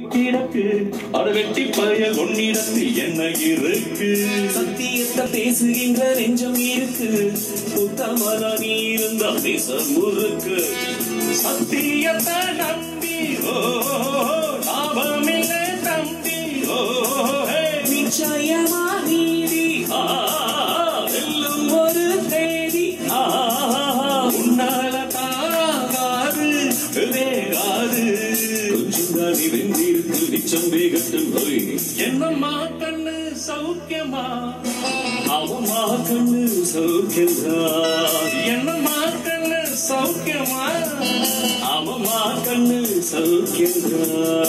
கிடக்கு அட வெட்டி பய உன்னிடத்தில் என்ன இருக்கு சத்தியத்தை பேசுகின்ற நெஞ்சம் இருக்கு உத்தமனா நீ இருந்தா பேச முறுக்கு சத்தியத்தை நம்பி ஓ லாபமில்லை தம்பி ஓ ஹே. நிச்சயமா நீதி ஆ, வெல்லும் ஒரு தேதி ஆ, உன்னால தாகாது வேகாது கொஞ்சம் தானி வெந்திருக்கு நிச்சம் வேகட்டும் போய் என்னம்மா கண்ணு சௌக்கியமா அவமா கண்ணு சௌக்கியந்தா என்னம்மா கண்ணு சௌக்கியமா அவமா கண்ணு சௌக்கியந்தா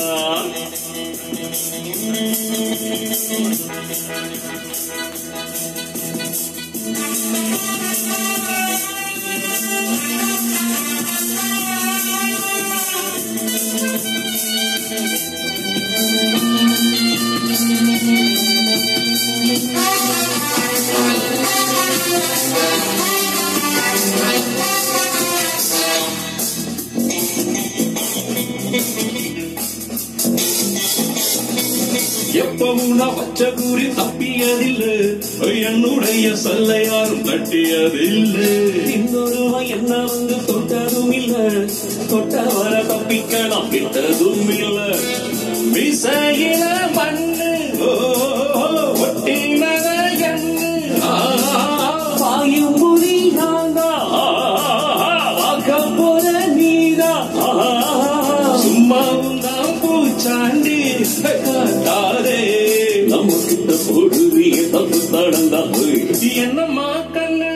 எப்பவும் நான் பச்ச கூறி தப்பியதில்லை என்னுடைய சொல்லை யாரும் தட்டியதில்லை இன்னொருவன் என்ன வந்து தொட்டதும் இல்ல தொட்டவர தப்பிக்கலாம் விட்டதும் இல்ல விசையில மண்ணு ஓ, ஒட்டினத எண்ணு ஆ, பாயும் புலி நான்தா வாக்க போற நீதா சும்மாவும் தான் பூச்சாண்டி காட்டாதே நம்ம கிட்ட போடுறிய தப்பு தடந்தா என்னம்மா கண்ணு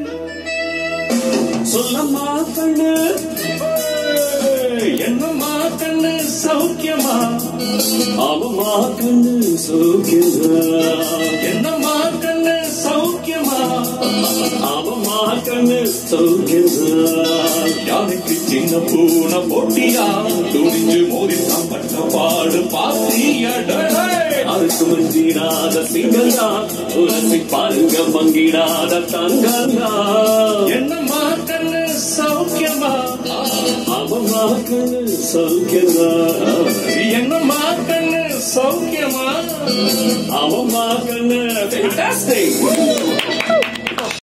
சொல்லம்மா கண்ணு ஏய், என்னம்மா கண்ணு சௌக்கியமா அவமா கண்ணு சோக்கியதா என்னம்மா கண்ணு சௌக்கியமா அவமா கண்ணு சோக்கியதா யானைக்கு சின்ன பூனை போட்டியா துணிஞ்சு மோதித்தான் பட்ட பாடு பாத்தியடே அதுக்கு மஞ்சிடாத சிங்கந்தா உரசி பாருங்க பங்கிடாத தங்கந்தா என்னம்மா கண்ணு சௌக்கியமா அவமா கண்ணு சௌக்கியதா என்னம்மா கண்ணு சௌக்கியமா அவமா கண்ணு fantastic